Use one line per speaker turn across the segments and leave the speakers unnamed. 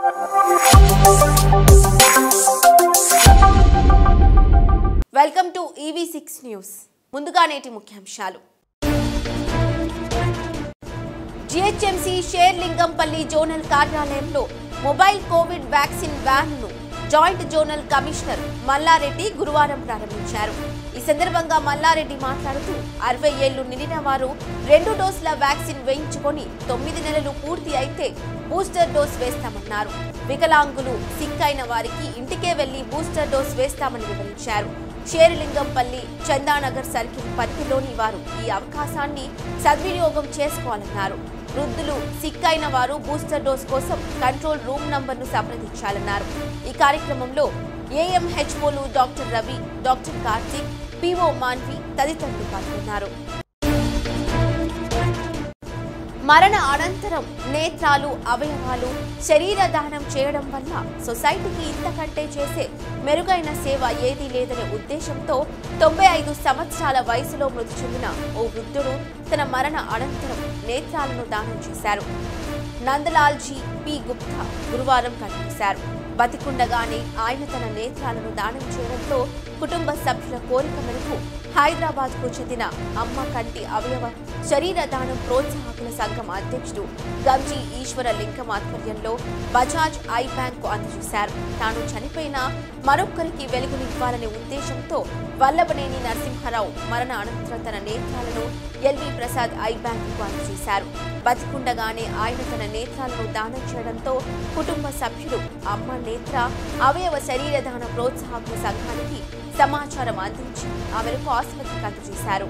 welcome to EV six news ముందుగా నేటి ముఖ్యాంశాలు జిహెచ్ఎంసీ షేర్లింగంపల్లి జోనల్ కార్యాలయంలో మొబైల్ కోవిడ్ వ్యాక్సిన్ వ్యాన్ను జాయింట్ జోనల్ కమిషనర్ మల్లారెడ్డి గురువారం ప్రారంభించారు ఈ సందర్భంగా మల్లారెడ్డి మాట్లాడుతూ అరవై ఏళ్లు నిండిన వారు రెండు డోసుల వ్యాక్సిన్ వేయించుకొని తొమ్మిది నెలలు పూర్తి అయితే బూస్టర్ డోస్ వేస్తామన్నారు వికలాంగులు సిక్ అయిన వారికి ఇంటికే వెళ్లి బూస్టర్ డోస్ వేస్తామని వివరించారు షేరులింగంపల్లి చందానగర్ సర్కిల్ పరిధిలోని వారు ఈ అవకాశాన్ని సద్వినియోగం చేసుకోవాలన్నారు వృద్ధులు సిక్ అయిన వారు బూస్టర్ డోస్ కోసం కంట్రోల్ రూమ్ నంబర్ను సంప్రదించాలన్నారు ఈ కార్యక్రమంలో ఏఎంహెచ్ఓలు doctor Ravi doctor Karthik PO Manvi తదితరులు పాల్గొన్నారు మరణ అనంతరం నేత్రాలు అవయవాలు శరీర దానం చేయడం వల్ల సొసైటీకి ఇంతకంటే చేసే మెరుగైన సేవ ఏదీ లేదనే ఉద్దేశంతో తొంభై ఐదు సంవత్సరాల వయసులో మృతి చెందిన ఓ వృద్ధుడు తన మరణ అనంతరం నేత్రాలను దానం చేశారు నందలాల్జీ పి గుప్తా గురువారం కనిపించారు బతికుండగానే ఆయన తన నేత్రాలను దానం చేయడంతో కుటుంబ సభ్యుల కోరిక మేరకు హైదరాబాద్ కు చెందిన అమ్మ కంటి అవయవ శరీర దానం ప్రోత్సాహకుల సంఘం అధ్యక్షుడు గంజి ఈశ్వర లింగం ఆధ్వర్యంలో బజాజ్ ఐ బ్యాంక్ కు అందజేశారు తాను చనిపోయినా మరొక్కరికి వెలుగునివ్వాలనే ఉద్దేశంతో వల్లభనేని నరసింహారావు మరణ అనంతరం తన నేత్రాలను ఎల్వి ప్రసాద్ ఐ బ్యాంక్ కు అందజేశారు బతికుండగానే ఆయన తన నేత్రాలను దానం చేయడంతో కుటుంబ సభ్యులు అమ్మ నేత్ర అవయవ శరీర దాన ప్రోత్సాహకుల సంఘానికి సమాచారం అందించి ఆ మేరకు ఆసుపత్రికి అందజేశారు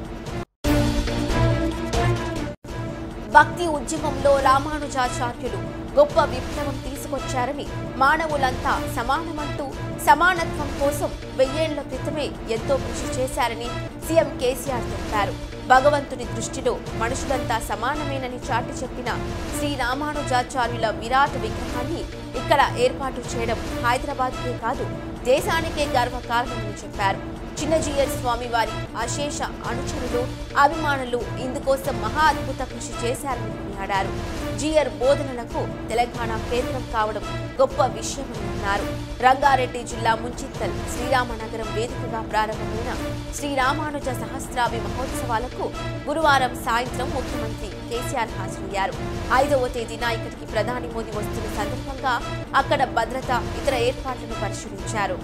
భక్తి ఉద్యమంలో రామానుజాచార్యులు గొప్ప విప్లవం తీసుకొచ్చారని మానవులంతా సమానమంటూ సమానత్వం కోసం వెయ్యేళ్ల క్రితమే ఎంతో కృషి చేశారని సీఎం కేసీఆర్ తెలిపారు భగవంతుని దృష్టిలో మనుషులంతా సమానమేనని చాటి చెప్పిన శ్రీ రామానుజాచార్యుల విరాట్ విగ్రహాన్ని ఇక్కడ ఏర్పాటు చేయడం హైదరాబాద్కే కాదు దేశానికే గర్వకారణమని చెప్పారు చిన్నజీయర్ స్వామి వారి అశేష అనుచరులు అభిమానులు ఇందుకోసం మహా అద్భుత కృషి చేశారని కొనియాడారు జీఆర్ బోధనలకు తెలంగాణ కేంద్రం కావడం గొప్ప విషయమని అన్నారు రంగారెడ్డి జిల్లా ముంచిత్తల్ శ్రీరామనగరం వేదికగా ప్రారంభమైన శ్రీరామానుజ సహస్రాభి మహోత్సవాలకు గురువారం సాయంత్రం ముఖ్యమంత్రి కేసీఆర్ హాజరయ్యారు ఐదవ తేదీన ఇక్కడికి ప్రధాని మోదీ వస్తున్న సందర్భంగా అక్కడ భద్రత ఇతర ఏర్పాట్లను పరిశీలించారు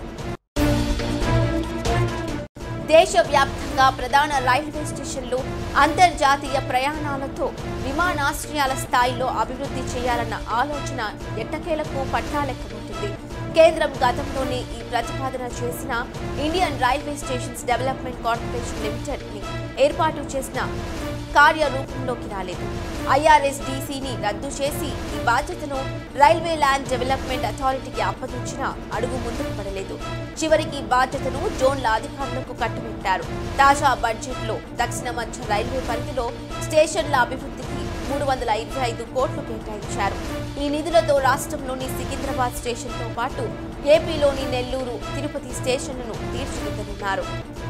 దేశవ్యాప్తంగా ప్రధాన రైల్వే స్టేషన్లు అంతర్జాతీయ ప్రయాణాలతో విమానాశ్రయాల స్థాయిలో అభివృద్ధి చేయాలన్న ఆలోచన ఎట్టకేలకు పట్టాలెక్కబోతుంది కేంద్రం గతంలోనే ఈ ప్రతిపాదన చేసిన Indian railway stations development corporation limited ని ఏర్పాటు చేసిన కార్యరూపంలోకి రాలేదు ఐఆర్ఎస్డిసిని రద్దు చేసి ఈ బాధ్యతను రైల్వే ల్యాండ్ డెవలప్మెంట్ అథారిటీకి అప్పగించిన అడుగు ముందుకు పడలేదు చివరికి బాధ్యతను జోన్ల అధికారులకు కట్టుబెట్టారు తాజా బడ్జెట్లో దక్షిణ మధ్య రైల్వే పరిధిలో స్టేషన్ల అభివృద్ధికి మూడు వందల ఇరవై ఐదు కోట్లు కేటాయించారు ఈ నిధులతో రాష్ట్రంలోని సికింద్రాబాద్ స్టేషన్తో పాటు ఏపీలోని నెల్లూరు తిరుపతి స్టేషన్లను తీర్చిదిద్దనున్నారు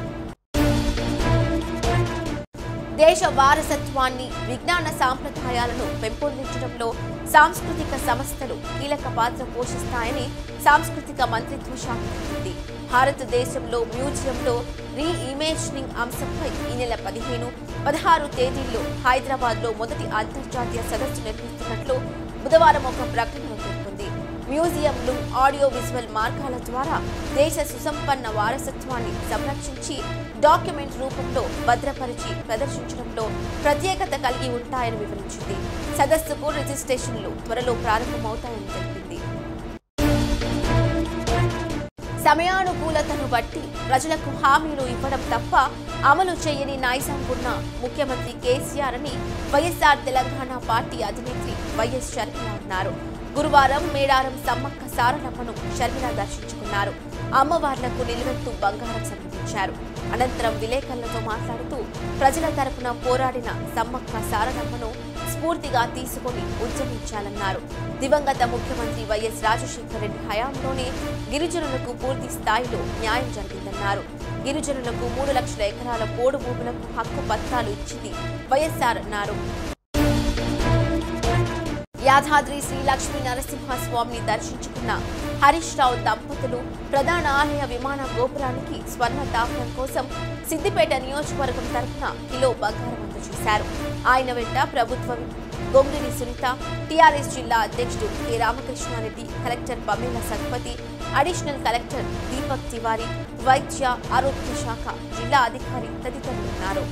దేశ వారసత్వాన్ని విజ్ఞాన సాంప్రదాయాలను పెంపొందించడంలో సాంస్కృతిక సంస్థలు కీలక పాత్ర పోషిస్తాయని సాంస్కృతిక మంత్రిత్వ శాఖ తెలిపింది భారతదేశంలో మ్యూజియంలో రీ ఇమేజినింగ్ అంశంపై ఈ నెల పదిహేను పదహారు తేదీల్లో హైదరాబాద్లో మొదటి అంతర్జాతీయ సదస్సు నిర్వహిస్తున్నట్లు బుధవారం ఒక ప్రకటనలో పేర్కొంది మ్యూజియంలు ఆడియో విజువల్ మార్గాల ద్వారా దేశ సుసంపన్న వారసత్వాన్ని సంరక్షించి డాక్యుమెంట్ రూపంలో భద్రపరిచి ప్రదర్శించడంలో ప్రత్యేకత కలిగి ఉంటాయని వివరించింది సదస్సుకు రిజిస్ట్రేషన్లు త్వరలో ప్రారంభమవుతాయని తెలిపింది సమయానుకూలతను బట్టి ప్రజలకు హామీలు ఇవ్వడం తప్ప అమలు చేయని నైజం ఉన్న ముఖ్యమంత్రి కేసీఆర్ అని వైఎస్ఆర్ తెలంగాణ పార్టీ అధినేత్రి వైఎస్ షర్మిల అన్నారు గురువారం మేడారం సమ్మక్క సారలమ్మను షర్మిల దర్శించుకున్నారు అమ్మవార్లకు నిలువెత్తు బంగారం సమర్పించారు అనంతరం విలేకరులతో మాట్లాడుతూ ప్రజల తరపున పోరాడిన సమ్మక్క సారలమ్మను స్ఫూర్తిగా తీసుకొని ఉద్యమించాలన్నారు దివంగత ముఖ్యమంత్రి వైఎస్ రాజశేఖర రెడ్డి హయాంలోనే గిరిజనులకు పూర్తి స్థాయిలో న్యాయం జరిగిందన్నారు గిరిజనులకు మూడు లక్షల ఎకరాల పోడు భూములకు హక్కు పత్రాలు ఇచ్చింది వైఎస్ఆర్ అన్నారు యాదాద్రి శ్రీ లక్ష్మీ నరసింహస్వామిని దర్శించుకున్న హరీష్ రావు దంపతులు ప్రధాన ఆలయ విమాన గోపురానికి స్వర్ణ తాపనం కోసం సిద్దిపేట నియోజకవర్గం తరఫున కిలో బంగారం అందజేశారు ఆయన వెంట ప్రభుత్వ గొంగిడి సునీత టీఆర్ఎస్ జిల్లా అధ్యక్షుడు K Ramakrishnareddy collector Pamela Satpathy additional collector Deepak Tiwari వైద్య ఆరోగ్య శాఖ జిల్లా అధికారి తదితరులు ఉన్నారు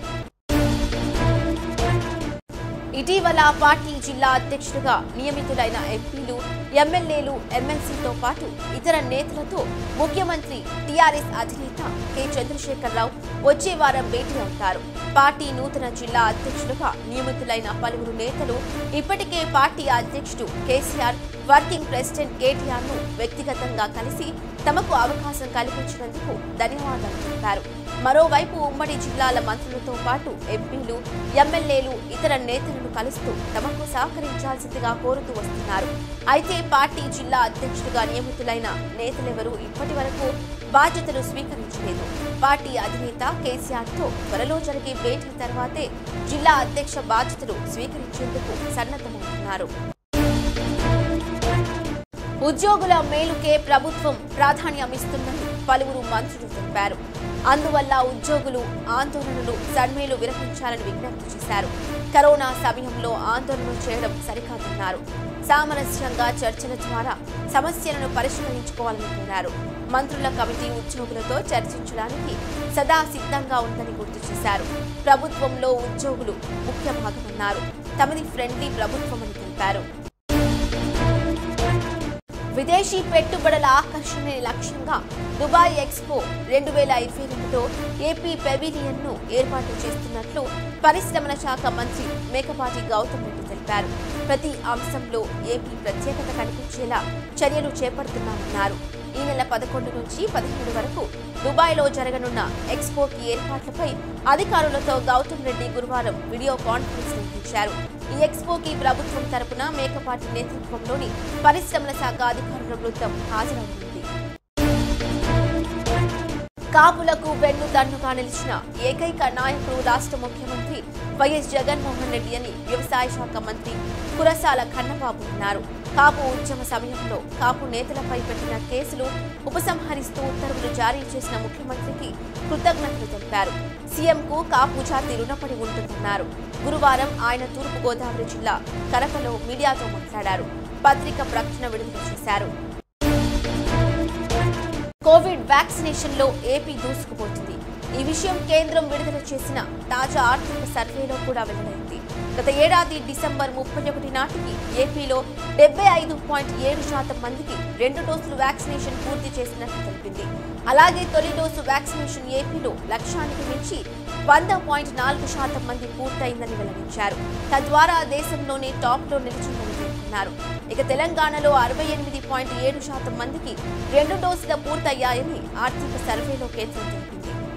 ఇటీవల పార్టీ జిల్లా అధ్యక్షుడిగా నియమితులైన ఎంపీలు ఎమ్మెల్యేలు ఎమ్మెల్సీతో పాటు ఇతర నేతలతో ముఖ్యమంత్రి టీఆర్ఎస్ అధినేత కె చంద్రశేఖరరావు వచ్చే వారం భేటీ అవుతారు పార్టీ నూతన జిల్లా అధ్యక్షులుగా నియమితులైన పలువురు నేతలు ఇప్పటికే పార్టీ అధ్యక్షుడు కేసీఆర్ వర్కింగ్ ప్రెసిడెంట్ కేటీఆర్ ను వ్యక్తిగతంగా కలిసి తమకు అవకాశం కల్పించినందుకు ధన్యవాదాలు తెలిపారు మరోవైపు ఉమ్మడి జిల్లాల మంత్రులతో పాటు ఎంపీలు ఎమ్మెల్యేలు ఇతర నేతలను కలుస్తూ తమకు సహకరించాల్సిందిగా కోరుతూ వస్తున్నారు అయితే పార్టీ జిల్లా అధ్యక్షుడిగా నియమితులైన నేతలెవరూ ఇప్పటి వరకు బాధ్యతలు స్వీకరించలేదు పార్టీ అధినేత కేసీఆర్ తో త్వరలో జరిగే భేటీ తర్వాతే జిల్లా అధ్యక్ష బాధ్యతలు స్వీకరించేందుకు సన్నద్ధమవుతున్నారు ఉద్యోగుల మేలుకే ప్రభుత్వం ప్రాధాన్యమిస్తుందని పలువురు మంత్రులు తెలిపారు అందువల్ల ఉద్యోగులు ఆందోళనలు సమ్మెలు విరమించాలని విజ్ఞప్తి చేశారు కరోనా సమయంలో ఆందోళన చేయడం సరికాదన్నారు సామరస్యంగా చర్చల ద్వారా సమస్యలను పరిష్కరించుకోవాలని కోరారు మంత్రుల కమిటీ ఉద్యోగులతో చర్చించడానికి సదా సిద్ధంగా ఉందని గుర్తు చేశారు ప్రభుత్వంలో ఉద్యోగులు ముఖ్య భాగమన్నారు తమది ఫ్రెండ్లీ ప్రభుత్వమని తెలిపారు విదేశీ పెట్టుబడుల ఆకర్షణని లక్ష్యంగా దుబాయ్ ఎక్స్పో రెండు వేల ఇరవై రెండులో ఏపీ పెవిలియన్ ను ఏర్పాటు చేస్తున్నట్లు పరిశ్రమల శాఖ మంత్రి మేకపాటి గౌతమ్ రెడ్డి తెలిపారు ప్రతి అంశంలో ఏపీ ప్రత్యేకత కనిపించేలా చర్యలు చేపడుతున్నామన్నారు ఈ నెల పదకొండు నుంచి పదిహేడు వరకు దుబాయ్లో జరగనున్న ఎక్స్పోకి ఏర్పాట్లపై అధికారులతో గౌతమ్ రెడ్డి గురువారం వీడియో కాన్ఫరెన్స్ నిర్వహించారు ఈ ఎక్స్పోకి ప్రభుత్వం తరపున మేకపాటి నేతృత్వంలోని పరిశ్రమల శాఖ అధికారుల బృందం హాజరవుతుంది కాపులకు వెన్ను దన్నుగా నిలిచిన ఏకైక నాయకుడు రాష్ట్ర ముఖ్యమంత్రి వైఎస్ జగన్మోహన్ రెడ్డి అని వ్యవసాయ శాఖ మంత్రి కురసాల కన్నబాబు అన్నారు కాపు ఉద్యమ సమయంలో కాపు నేతలపై పెట్టిన కేసులు ఉపసంహరిస్తూ ఉత్తర్వులు జారీ చేసిన ముఖ్యమంత్రికి కృతజ్ఞతలు తెలిపారు సీఎంకు కాపు జాతి రుణపడి ఉంటుందన్నారు గురువారం ఆయన తూర్పు గోదావరి జిల్లా కరపలో మీడియాతో మాట్లాడారు పత్రిక ప్రకటన విడుదల చేశారు కోవిడ్ వ్యాక్సినేషన్ లో ఏపీ దూసుకుపోతుంది ఈ విషయం కేంద్రం విడుదల చేసిన తాజా ఆర్థిక సర్వేలో కూడా వెల్లడైంది గత ఏడాది డిసెంబర్ ముప్పై ఒకటి నాటికి ఏపీలో డెబ్బై ఐదు పాయింట్ ఏడు శాతం మందికి రెండు డోసులు వ్యాక్సినేషన్ పూర్తి చేసినట్లు తెలిపింది అలాగే తొలి డోసు వ్యాక్సినేషన్ ఏపీలో లక్ష్యానికి మించి వంద పాయింట్ నాలుగు శాతం మంది పూర్తయిందని వెల్లడించారు తద్వారా దేశంలోనే టాప్ లో నిలిచిందని పేర్కొన్నారు ఇక తెలంగాణలో అరవై ఎనిమిది పాయింట్ ఏడు శాతం మందికి రెండు డోసుల పూర్తయ్యాయని ఆర్థిక సర్వేలో కేంద్రం తెలిపింది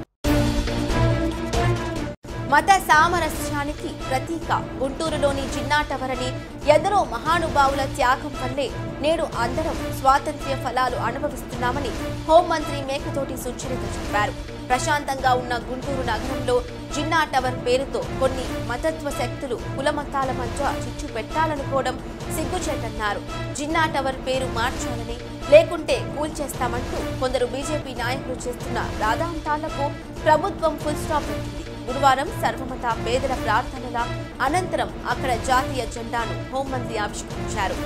మత సామరస్యానికి ప్రతీక గుంటూరులోని జిన్నాటవరని ఎందరో మహానుభావుల త్యాగం వల్లే నేడు అందరం స్వాతంత్ర్య ఫలాలు అనుభవిస్తున్నామని హోంమంత్రి మేకతోటి సుచరిత చెప్పారు ప్రశాంతంగా ఉన్న గుంటూరు నగరంలో జిన్నా టవర్ పేరుతో కొన్ని మతత్వ శక్తులు కుల మతాల మధ్య చిచ్చు పెట్టాలనుకోవడం సిగ్గుచేటన్నారు జిన్నా టవర్ పేరు మార్చాలని లేకుంటే కూల్చేస్తామంటూ కొందరు బీజేపీ నాయకులు చేస్తున్న రాధాంతాలకు ప్రభుత్వం ఫుల్ స్టాప్ పెట్టింది గురువారం సర్వమత పేదల ప్రార్థనల అనంతరం అక్కడ జాతీయ జెండాను హోంమంత్రి ఆవిష్కరించారు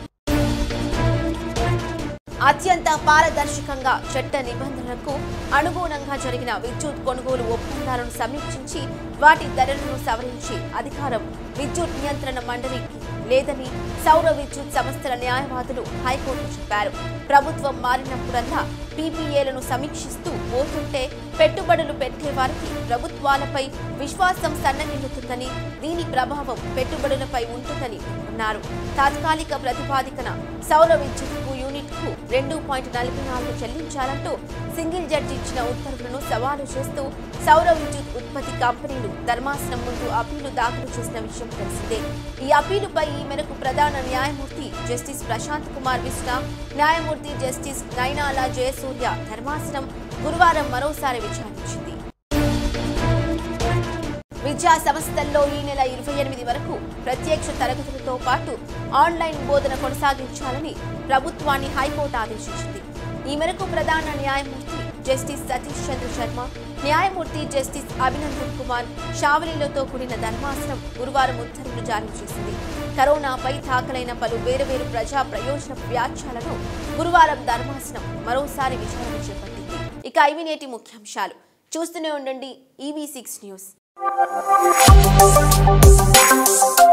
అత్యంత పారదర్శకంగా చట్ట నిబంధనలకు అనుగుణంగా జరిగిన విద్యుత్ కొనుగోలు ఒప్పందాలను సమీక్షించి వాటి ధరలను సవరించి అధికారం విద్యుత్ నియంత్రణ మండలికి లేదని సౌర విద్యుత్ సంస్థల న్యాయవాదులు హైకోర్టు చెప్పారు ప్రభుత్వం మారినప్పుడల్లా పీపీఏలను సమీక్షిస్తూ పోతుంటే పెట్టుబడులు పెట్టే వారికి ప్రభుత్వాలపై విశ్వాసం సన్నగిల్లుతుందని దీని ప్రభావం పెట్టుబడులపై ఉంటుందని అన్నారు తాత్కాలిక ప్రతిపాదికన సౌర విద్యుత్కు యూనిట్కు రెండు పాయింట్ నలభై నాలుగు చెల్లించాలంటూ సింగిల్ జడ్జి ఇచ్చిన ఉత్తర్వులను సవాలు చేస్తూ సౌర విద్యుత్ ఉత్పత్తి కంపెనీలు ధర్మాసనం ముందు అప్పీలు దాఖలు చేసిన విషయం తెలిసిందే ఈ అప్పీలుపై ఈ మేరకు ప్రధాన న్యాయమూర్తి జస్టిస్ ప్రశాంత్ కుమార్ మిశ్రా న్యాయమూర్తి జస్టిస్ నైనాల జయసూర్య ధర్మాసనం గురువారం మరోసారి విచారించింది విద్యా సంస్థల్లో ఈ నెల ఇరవై ఎనిమిది వరకు ప్రత్యక్ష తరగతులతో పాటు ఆన్లైన్ బోధన కొనసాగించాలని ప్రభుత్వాన్ని హైకోర్టు ఆదేశించింది ఈ మేరకు ప్రధాన న్యాయమూర్తి జస్టిస్ సతీష్ చంద్ర శర్మ న్యాయమూర్తి జస్టిస్ అభినందన్ కుమార్ షావలీలతో కూడిన ధర్మాసనం గురువారం ఉత్తర్వులు జారీ చేసింది కరోనాపై దాఖలైన పలు వేరువేరు ప్రజా ప్రయోజన వ్యాఖ్యలను గురువారం ధర్మాసనం మరోసారి విచారణ చేపట్టింది ఇక ఇవి నేటి ముఖ్యాంశాలు చూస్తూనే ఉండండి ఈవీ సిక్స్ న్యూస్